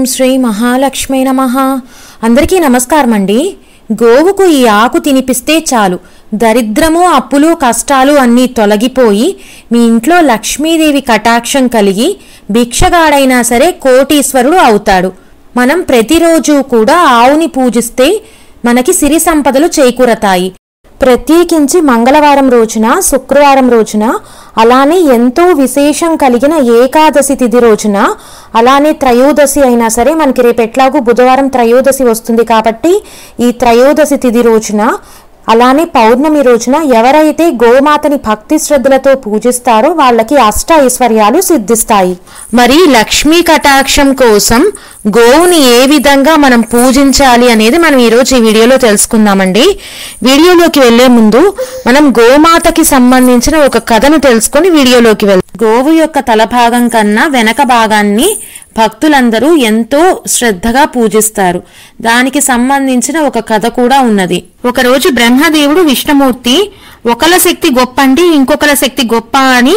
ఓం శ్రీ మహాలక్ష్మి నమ అందరికీ నమస్కారం అండి గోవుకు ఈ ఆకు తినిపిస్తే చాలు దరిద్రము అప్పులు కష్టాలు అన్నీ తొలగిపోయి మీ ఇంట్లో లక్ష్మీదేవి కటాక్షం కలిగి భిక్షగాడైనా సరే కోటీశ్వరుడు అవుతాడు మనం ప్రతిరోజు కూడా ఆవుని పూజిస్తే మనకి సిరి సంపదలు చేకూరతాయి ప్రత్యేకించి మంగళవారం రోజున శుక్రవారం రోజున అలానే ఎంతో విశేషం కలిగిన ఏకాదశి తిథి రోజున అలానే త్రయోదశి అయినా సరే మనకి రేపు ఎట్లాగూ బుధవారం త్రయోదశి వస్తుంది కాబట్టి ఈ త్రయోదశి తిథి రోజున అలానే పౌర్ణమి రోజున ఎవరైతే గోమాతని భక్తి శ్రద్ధలతో పూజిస్తారో వాళ్ళకి అష్ట ఐశ్వర్యాలు సిద్ధిస్తాయి మరి లక్ష్మీ కటాక్షం కోసం గోవుని ఏ విధంగా మనం పూజించాలి అనేది మనం ఈరోజు ఈ వీడియోలో తెలుసుకుందామండి వీడియోలోకి వెళ్లే ముందు మనం గోమాతకి సంబంధించిన ఒక కథను తెలుసుకొని వీడియోలోకి వెళ్దాం గోవు యొక్క తల భాగం కన్నా వెనక భాగాన్ని భక్తులందరూ ఎంతో శ్రద్ధగా పూజిస్తారు దానికి సంబంధించిన ఒక కథ కూడా ఉన్నది ఒకరోజు బ్రహ్మదేవుడు విష్ణుమూర్తి ఒకల శక్తి గొప్ప అంటే ఇంకొకల శక్తి గొప్ప అని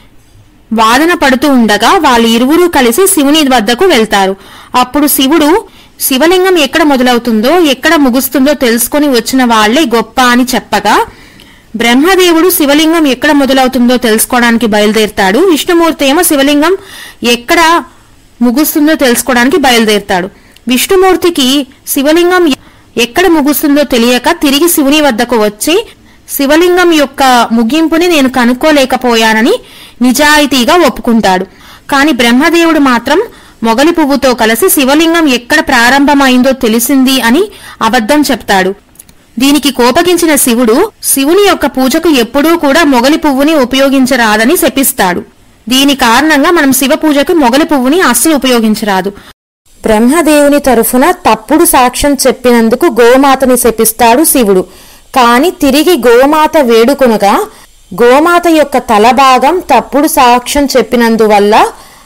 వాదన పడుతూ ఉండగా వాళ్ళు ఇరువురు కలిసి శివుని వద్దకు వెళ్తారు అప్పుడు శివుడు శివలింగం ఎక్కడ మొదలవుతుందో ఎక్కడ ముగుస్తుందో తెలుసుకొని వచ్చిన వాళ్లే గొప్ప అని చెప్పగా బ్రహ్మదేవుడు శివలింగం ఎక్కడ మొదలవుతుందో తెలుసుకోవడానికి బయలుదేరుతాడు విష్ణుమూర్తి ఏమో శివలింగం ఎక్కడ ముగుస్తుందో తెలుసుకోవడానికి బయలుదేరుతాడు విష్ణుమూర్తికి శివలింగం ఎక్కడ ముగుస్తుందో తెలియక తిరిగి శివుని వద్దకు వచ్చి శివలింగం యొక్క ముగింపుని నేను కనుక్కోలేకపోయానని నిజాయితీగా ఒప్పుకుంటాడు కాని బ్రహ్మదేవుడు మాత్రం మొగలి పువ్వుతో కలిసి శివలింగం ఎక్కడ ప్రారంభమైందో తెలిసింది అని అబద్ధం చెప్తాడు దీనికి కోపగించిన శివుడు శివుని యొక్క పూజకు ఎప్పుడూ కూడా మొగలి పువ్వుని ఉపయోగించరాదని శపిస్తాడు దీని కారణంగా మనం శివ పూజకు మొగలి పువ్వుని అస్సలు ఉపయోగించరాదు బ్రహ్మదేవుని తరఫున తప్పుడు సాక్ష్యం చెప్పినందుకు గోమాతని శపిస్తాడు శివుడు కాని తిరిగి గోమాత వేడుకొనగా గోమాత యొక్క తల భాగం తప్పుడు సాక్ష్యం చెప్పినందువల్ల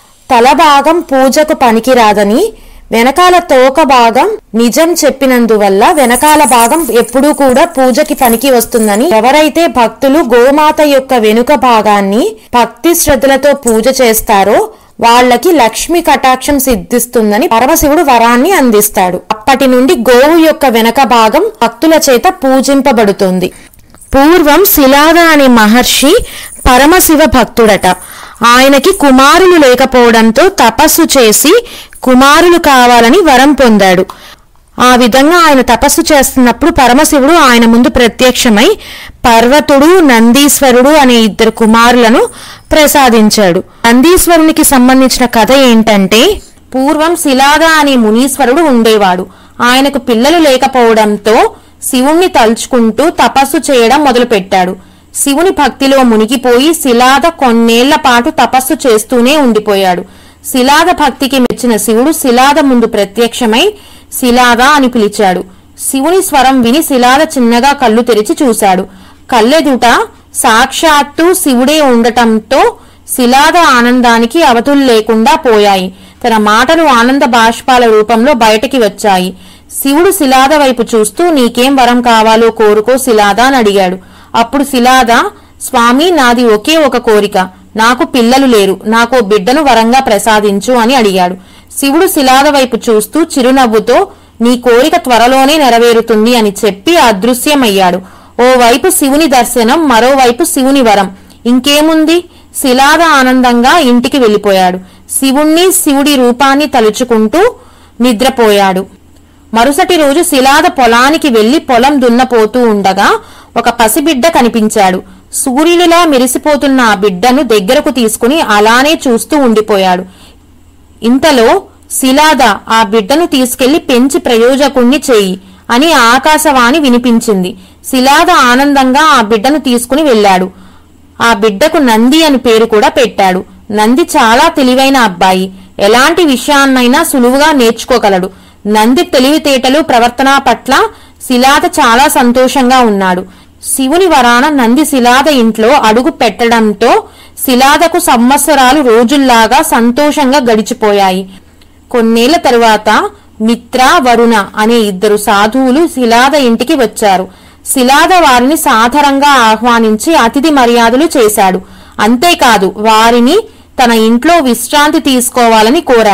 తల భాగం పూజకు పనికిరాదని వెనకాల తోక భాగం నిజం చెప్పినందువల్ల వెనకాల భాగం ఎప్పుడూ కూడా పూజకి పనికి వస్తుందని ఎవరైతే భక్తులు గోమాత యొక్క వెనుక భాగాన్ని భక్తి శ్రద్ధలతో పూజ చేస్తారో వాళ్ళకి లక్ష్మి కటాక్షం సిద్ధిస్తుందని పరమశివుడు వరాన్ని అందిస్తాడు అప్పటి నుండి గోవు యొక్క వెనక భాగం భక్తుల చేత పూజింపబడుతుంది పూర్వం శిలాద అనే మహర్షి పరమశివ భక్తుడట ఆయనకి కుమారులు లేకపోవడంతో తపస్సు చేసి కుమారులు కావాలని వరం పొందాడు ఆ విధంగా ఆయన తపస్సు చేస్తున్నప్పుడు పరమశివుడు ఆయన ముందు ప్రత్యక్షమై పర్వతుడు నందీశ్వరుడు అనే ఇద్దరు కుమారులను ప్రసాదించాడు నందీశ్వరునికి సంబంధించిన కథ ఏంటంటే పూర్వం శిలాద అనే మునీశ్వరుడు ఉండేవాడు ఆయనకు పిల్లలు లేకపోవడంతో శివుణ్ణి తలుచుకుంటూ తపస్సు చేయడం మొదలుపెట్టాడు శివుని భక్తిలో మునిగిపోయి శిలాద కొన్నేళ్ల పాటు తపస్సు చేస్తూనే ఉండిపోయాడు శిలాద భక్తికి మెచ్చిన శివుడు శిలాద ముందు ప్రత్యక్షమై శిలాద అని పిలిచాడు శివుని స్వరం విని శిలాద చిన్నగా కళ్ళు తెరిచి చూశాడు కళ్ళెదుట సాక్షాత్తు శివుడే ఉండటంతో శిలాద ఆనందానికి అవతులు లేకుండా పోయాయి తన మాటలు ఆనంద బాష్పాల రూపంలో బయటికి వచ్చాయి శివుడు శిలాద వైపు చూస్తూ నీకేం వరం కావాలో కోరుకో శిలాద అని అడిగాడు అప్పుడు శిలాద స్వామి నాది ఒకే ఒక కోరిక నాకు పిల్లలు లేరు నాకో బిడ్డను వరంగా ప్రసాదించు అని అడిగాడు శివుడు శిలాద వైపు చూస్తూ చిరునవ్వుతో నీ కోరిక త్వరలోనే నెరవేరుతుంది అని చెప్పి అదృశ్యమయ్యాడు ఓవైపు శివుని దర్శనం మరోవైపు శివుని వరం ఇంకేముంది శిలాద ఆనందంగా ఇంటికి వెళ్లిపోయాడు శివుణ్ణి శివుడి రూపాన్ని తలుచుకుంటూ నిద్రపోయాడు మరుసటి రోజు శిలాద పొలానికి వెళ్లి పొలం దున్నపోతూ ఉండగా ఒక పసిబిడ్డ కనిపించాడు సూర్యునిలా మెరిసిపోతున్న ఆ బిడ్డను దగ్గరకు తీసుకుని అలానే చూస్తూ ఉండిపోయాడు ఇంతలో శిలాద ఆ బిడ్డను తీసుకెళ్లి పెంచి ప్రయోజకుణ్ణి చేయి అని ఆకాశవాణి వినిపించింది శిలాద ఆనందంగా ఆ బిడ్డను తీసుకుని వెళ్ళాడు ఆ బిడ్డకు నంది అని పేరు కూడా పెట్టాడు నంది చాలా తెలివైన అబ్బాయి ఎలాంటి విషయాన్నైనా సులువుగా నేర్చుకోగలడు నంది తెలివితేటలు ప్రవర్తన పట్ల శిలాద చాలా సంతోషంగా ఉన్నాడు శివుని వరాన నంది శిలాద ఇంట్లో అడుగు పెట్టడంతో శిలాదకు సంవత్సరాలు రోజుల్లాగా సంతోషంగా గడిచిపోయాయి కొన్నేళ్ల తరువాత మిత్ర వరుణ అనే ఇద్దరు సాధువులు శిలాద ఇంటికి వచ్చారు శిలాద వారిని సాదరంగా ఆహ్వానించి అతిథి మర్యాదలు చేశాడు అంతేకాదు వారిని తన ఇంట్లో విశ్రాంతి తీసుకోవాలని కోరాడు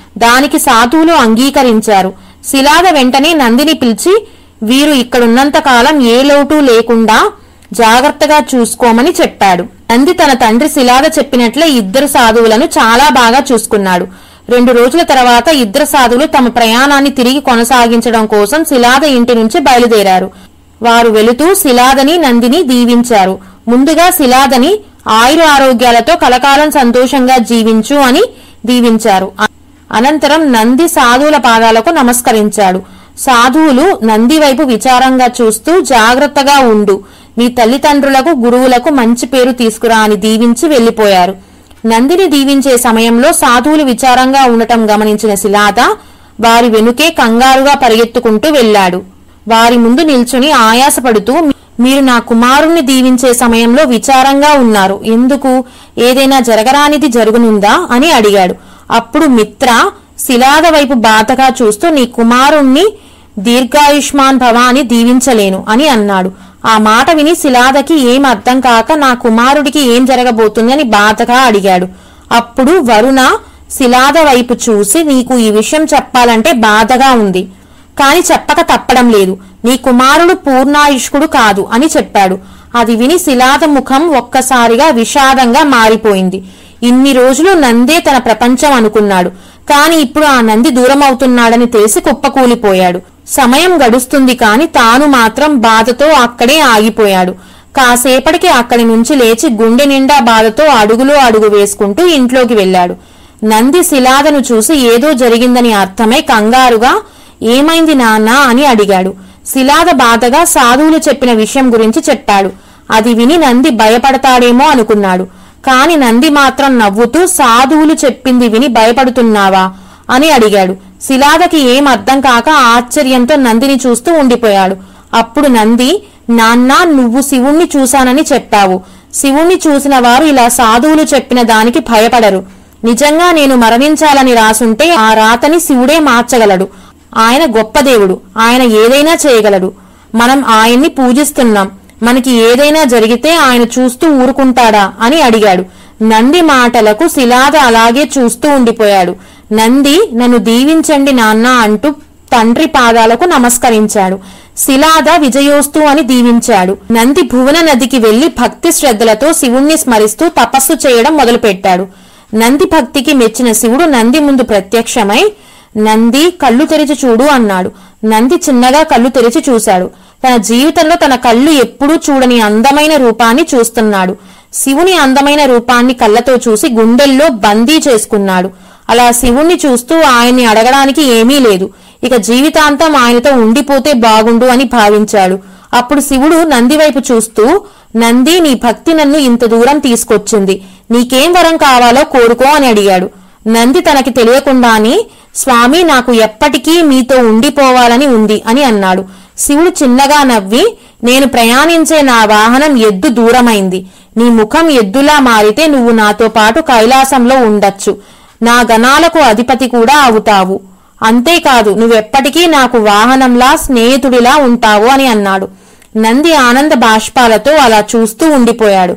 దానికి సాధువులు అంగీకరించారు శిలాద వెంటనే నందిని పిలిచి వీరు ఇక్కడున్నంత కాలం ఏ లోటు లేకుండా జాగ్రత్తగా చూసుకోమని చెప్పాడు నంది తన తండ్రి శిలాద చెప్పినట్లే ఇద్దరు సాధువులను చాలా బాగా చూసుకున్నాడు రెండు రోజుల తర్వాత ఇద్దరు సాధువులు తమ ప్రయాణాన్ని తిరిగి కొనసాగించడం కోసం శిలాద ఇంటి నుంచి బయలుదేరారు వారు వెళుతూ శిలాదని నందిని దీవించారు ముందుగా శిలాదని ఆయుర ఆరోగ్యాలతో కలకాలం సంతోషంగా జీవించు అని దీవించారు అనంతరం నంది సాధువుల పాదాలకు నమస్కరించాడు సాధువులు నంది వైపు విచారంగా చూస్తూ జాగ్రత్తగా ఉండు నీ తల్లిదండ్రులకు గురువులకు మంచి పేరు తీసుకురా అని దీవించి వెళ్లిపోయారు నందిని దీవించే సమయంలో సాధువులు విచారంగా ఉండటం గమనించిన శిలాద వారి వెనుకే కంగారుగా పరిగెత్తుకుంటూ వెళ్ళాడు వారి ముందు నిల్చుని ఆయాసపడుతూ మీరు నా కుమారుణ్ణి దీవించే సమయంలో విచారంగా ఉన్నారు ఎందుకు ఏదైనా జరగరానిది జరుగునుందా అని అడిగాడు అప్పుడు మిత్ర శిలాద వైపు బాధగా చూస్తూ నీ కుమారుణ్ణి దీర్ఘాయుష్మాన్ భవ అని దీవించలేను అని అన్నాడు ఆ మాట విని శిలాదకి ఏం అర్థం కాక నా కుమారుడికి ఏం జరగబోతుంది అని బాధగా అడిగాడు అప్పుడు వరుణ శిలాద వైపు చూసి నీకు ఈ విషయం చెప్పాలంటే బాధగా ఉంది కాని చెప్పక తప్పడం లేదు నీ కుమారుడు పూర్ణాయుష్కుడు కాదు అని చెప్పాడు అది విని శిలాద ముఖం ఒక్కసారిగా విషాదంగా మారిపోయింది ఇన్ని రోజులు నందే తన ప్రపంచం అనుకున్నాడు కాని ఇప్పుడు ఆ నంది దూరం అవుతున్నాడని తెలిసి కుప్పకూలిపోయాడు సమయం గడుస్తుంది కాని తాను మాత్రం బాధతో అక్కడే ఆగిపోయాడు కాసేపటికి అక్కడి నుంచి లేచి గుండె నిండా బాధతో అడుగులో అడుగు వేసుకుంటూ ఇంట్లోకి వెళ్ళాడు నంది శిలాదను చూసి ఏదో జరిగిందని అర్థమై కంగారుగా ఏమైంది నాన్నా అని అడిగాడు శిలాద బాధగా సాధువులు చెప్పిన విషయం గురించి చెప్పాడు అది విని నంది భయపడతాడేమో అనుకున్నాడు కాని నంది మాత్రం నవ్వుతూ సాధువులు చెప్పింది విని భయపడుతున్నావా అని అడిగాడు శిలాదకి ఏం అర్థం కాక ఆశ్చర్యంతో నందిని చూస్తూ ఉండిపోయాడు అప్పుడు నంది నాన్నా నువ్వు శివుణ్ణి చూశానని చెప్పావు శివుణ్ణి చూసిన వారు ఇలా సాధువులు చెప్పిన దానికి భయపడరు నిజంగా నేను మరణించాలని రాసుంటే ఆ రాతని శివుడే మార్చగలడు ఆయన గొప్ప దేవుడు ఆయన ఏదైనా చేయగలడు మనం ఆయన్ని పూజిస్తున్నాం మనకి ఏదైనా జరిగితే ఆయన చూస్తూ ఊరుకుంటాడా అని అడిగాడు నంది మాటలకు శిలాద అలాగే చూస్తూ ఉండిపోయాడు నంది నన్ను దీవించండి నాన్న అంటూ తండ్రి పాదాలకు నమస్కరించాడు శిలాద విజయోస్తు అని దీవించాడు నంది భువన నదికి వెళ్లి భక్తి శ్రద్ధలతో శివుణ్ణి స్మరిస్తూ తపస్సు చేయడం మొదలుపెట్టాడు నంది భక్తికి మెచ్చిన శివుడు నంది ముందు ప్రత్యక్షమై నంది కళ్ళు తెరిచి చూడు అన్నాడు నంది చిన్నగా కళ్ళు తెరిచి చూశాడు తన జీవితంలో తన కళ్ళు ఎప్పుడూ చూడని అందమైన రూపాన్ని చూస్తున్నాడు శివుని అందమైన రూపాన్ని కళ్ళతో చూసి గుండెల్లో బందీ చేసుకున్నాడు అలా శివుణ్ణి చూస్తూ ఆయన్ని అడగడానికి ఏమీ లేదు ఇక జీవితాంతం ఆయనతో ఉండిపోతే బాగుండు అని భావించాడు అప్పుడు శివుడు నంది వైపు చూస్తూ నంది నీ భక్తి నన్ను ఇంత దూరం తీసుకొచ్చింది నీకేం వరం కావాలో కోరుకో అని అడిగాడు నంది తనకి తెలియకుండానే స్వామి నాకు ఎప్పటికీ మీతో ఉండిపోవాలని ఉంది అని అన్నాడు శివుడు చిన్నగా నవ్వి నేను ప్రయాణించే నా వాహనం ఎద్దు దూరమైంది నీ ముఖం ఎద్దులా మారితే నువ్వు నాతో పాటు కైలాసంలో ఉండొచ్చు నా గణాలకు అధిపతి కూడా అవుతావు అంతేకాదు నువ్వెప్పటికీ నాకు వాహనంలా స్నేహితుడిలా ఉంటావు అని అన్నాడు నంది ఆనంద బాష్పాలతో అలా చూస్తూ ఉండిపోయాడు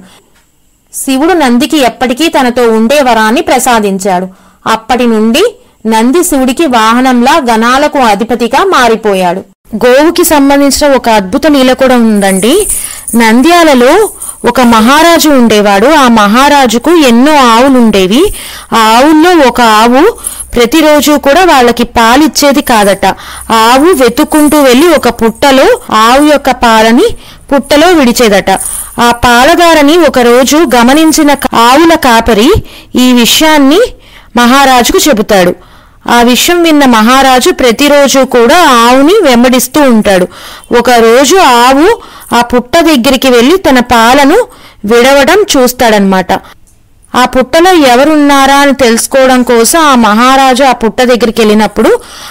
శివుడు నందికి ఎప్పటికీ తనతో ఉండే వరాన్ని ప్రసాదించాడు అప్పటి నుండి నంది శివుడికి వాహనంలా గణాలకు అధిపతిగా మారిపోయాడు గోవుకి సంబంధించిన ఒక అద్భుత లీల కూడా ఉందండి నంద్యాలలో ఒక మహారాజు ఉండేవాడు ఆ మహారాజుకు ఎన్నో ఆవులు ఉండేవి ఆ ఆవుల్లో ఒక ఆవు ప్రతిరోజు కూడా వాళ్ళకి పాలిచ్చేది కాదట ఆ ఆవు వెతుక్కుంటూ వెళ్లి ఒక పుట్టలో ఆవు యొక్క పాలని పుట్టలో విడిచేదట ఆ పాలదారని ఒకరోజు గమనించిన ఆవుల కాపరి ఈ విషయాన్ని మహారాజుకు చెబుతాడు ఆ విషయం విన్న మహారాజు ప్రతిరోజు కూడా ఆవుని వెంబడిస్తూ ఉంటాడు ఒక రోజు ఆవు ఆ పుట్ట దగ్గరికి వెళ్లి తన పాలను విడవడం చూస్తాడనమాట ఆ పుట్టలో ఎవరున్నారా అని తెలుసుకోవడం కోసం ఆ మహారాజు ఆ పుట్ట దగ్గరికి వెళ్ళినప్పుడు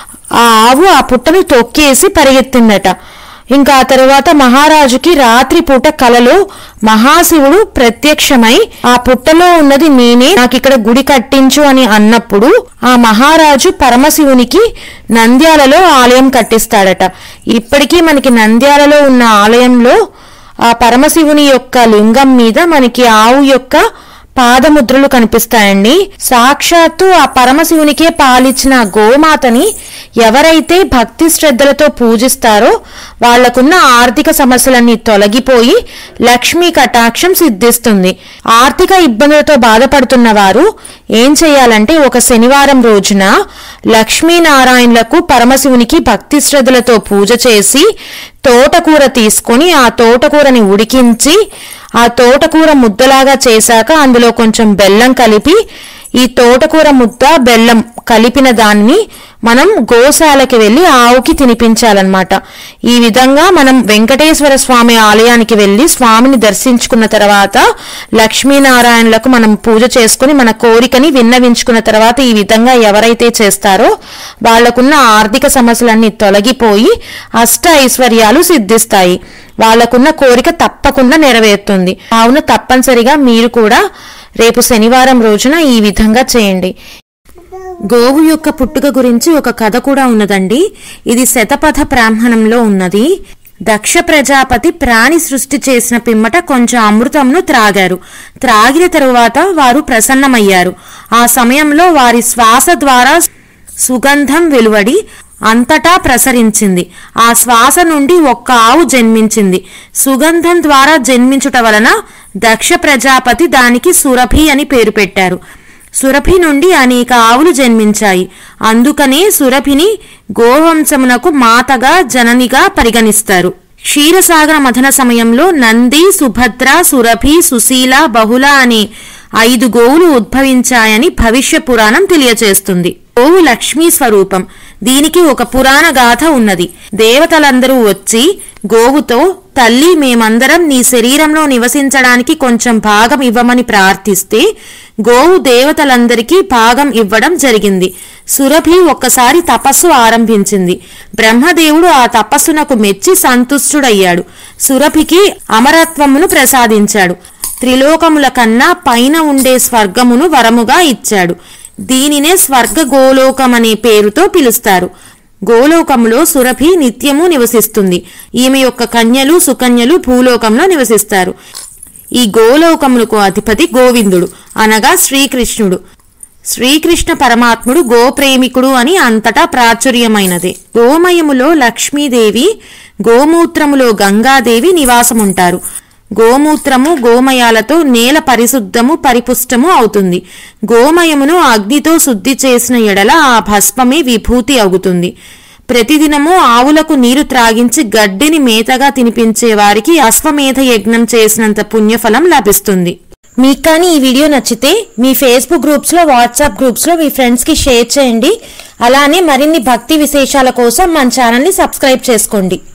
ఆ ఆవు ఆ పుట్టని తొక్కేసి పరిగెత్తిందట ఇంకా ఆ తరువాత మహారాజుకి రాత్రిపూట కలలో మహాశివుడు ప్రత్యక్షమై ఆ పుట్టలో ఉన్నది నేనే నాకు ఇక్కడ గుడి కట్టించు అని అన్నప్పుడు ఆ మహారాజు పరమశివునికి నంద్యాలలో ఆలయం కట్టిస్తాడట ఇప్పటికీ మనకి నంద్యాలలో ఉన్న ఆలయంలో ఆ పరమశివుని యొక్క లింగం మీద మనకి ఆవు యొక్క పాదముద్రలు కనిపిస్తాయండి సాక్షాత్తు ఆ పరమశివునికే పాలిచ్చిన గోమాతని ఎవరైతే భక్తి శ్రద్ధలతో పూజిస్తారో వాళ్లకున్న ఆర్థిక సమస్యలన్నీ తొలగిపోయి లక్ష్మీ కటాక్షం సిద్ధిస్తుంది ఆర్థిక ఇబ్బందులతో బాధపడుతున్న వారు ఏం చేయాలంటే ఒక శనివారం రోజున లక్ష్మీనారాయణులకు పరమశివునికి భక్తి శ్రద్ధలతో పూజ చేసి తోటకూర తీసుకొని ఆ తోటకూరని ఉడికించి ఆ తోటకూర ముద్దలాగా చేశాక అందులో కొంచెం బెల్లం కలిపి ఈ తోటకూర ముద్ద బెల్లం కలిపిన దాన్ని మనం గోశాలకి వెళ్ళి ఆవుకి తినిపించాలన్నమాట ఈ విధంగా మనం వెంకటేశ్వర స్వామి ఆలయానికి వెళ్ళి స్వామిని దర్శించుకున్న తర్వాత లక్ష్మీనారాయణులకు మనం పూజ చేసుకుని మన కోరికని విన్నవించుకున్న తర్వాత ఈ విధంగా ఎవరైతే చేస్తారో వాళ్లకున్న ఆర్థిక సమస్యలన్నీ తొలగిపోయి అష్ట ఐశ్వర్యాలు సిద్ధిస్తాయి వాళ్లకున్న కోరిక తప్పకుండా నెరవేరుతుంది కావున తప్పనిసరిగా మీరు కూడా రేపు శనివారం రోజున ఈ విధంగా చేయండి గోవు యొక్క పుట్టుక గురించి ఒక కథ కూడా ఉన్నదండి ఇది శతపథ బ్రాహ్మణంలో ఉన్నది దక్ష ప్రజాపతి ప్రాణి సృష్టి చేసిన పిమ్మట కొంచెం అమృతంను త్రాగారు త్రాగిన తరువాత వారు ప్రసన్నమయ్యారు ఆ సమయంలో వారి శ్వాస ద్వారా సుగంధం వెలువడి అంతటా ప్రసరించింది ఆ శ్వాస నుండి ఒక్క ఆవు జన్మించింది సుగంధం ద్వారా జన్మించుట వలన దక్ష ప్రజాపతి దానికి సురభి అని పేరు పెట్టారు సురభి నుండి అనేక ఆవులు జన్మించాయి అందుకనే సురభిని గోవంశమునకు మాతగా జననిగా పరిగణిస్తారు క్షీరసాగర మథన సమయంలో నంది సుభద్ర సురభి సుశీల బహుళ అనే ఐదు గోవులు ఉద్భవించాయని భవిష్య పురాణం తెలియచేస్తుంది గోవు లక్ష్మీ స్వరూపం దీనికి ఒక పురాణ గాథ ఉన్నది దేవతలందరూ వచ్చి గోవుతో తల్లి మేమందరం నీ శరీరంలో నివసించడానికి కొంచెం భాగం ఇవ్వమని ప్రార్థిస్తే గోవు దేవతలందరికీ భాగం ఇవ్వడం జరిగింది సురభి ఒక్కసారి తపస్సు ఆరంభించింది బ్రహ్మదేవుడు ఆ తపస్సునకు మెచ్చి సంతుష్టుడయ్యాడు సురభికి అమరత్వమును ప్రసాదించాడు త్రిలోకముల కన్నా పైన ఉండే స్వర్గమును వరముగా ఇచ్చాడు దీనినే స్వర్గ గోలోకం అనే పేరుతో పిలుస్తారు గోలోకములో సురభి నిత్యము నివసిస్తుంది ఈమె యొక్క కన్యలు సుకన్యలు భూలోకంలో నివసిస్తారు ఈ గోలోకములకు అధిపతి గోవిందుడు అనగా శ్రీకృష్ణుడు శ్రీకృష్ణ పరమాత్ముడు గోప్రేమికుడు అని అంతటా ప్రాచుర్యమైనదే గోమయములో లక్ష్మీదేవి గోమూత్రములో గంగాదేవి నివాసముంటారు గోమూత్రము గోమయాలతో నేల పరిశుద్ధము పరిపుష్టము అవుతుంది గోమయమును అగ్నితో శుద్ధి చేసిన ఎడల ఆ భస్మమే విభూతి అవుతుంది ప్రతిదినము ఆవులకు నీరు త్రాగించి గడ్డిని మేతగా తినిపించే వారికి అశ్వమేధ యజ్ఞం చేసినంత పుణ్యఫలం లభిస్తుంది మీకు కానీ ఈ వీడియో నచ్చితే మీ ఫేస్బుక్ గ్రూప్స్లో వాట్సాప్ గ్రూప్స్లో మీ ఫ్రెండ్స్కి షేర్ చేయండి అలానే మరిన్ని భక్తి విశేషాల కోసం మన ఛానల్ని సబ్స్క్రైబ్ చేసుకోండి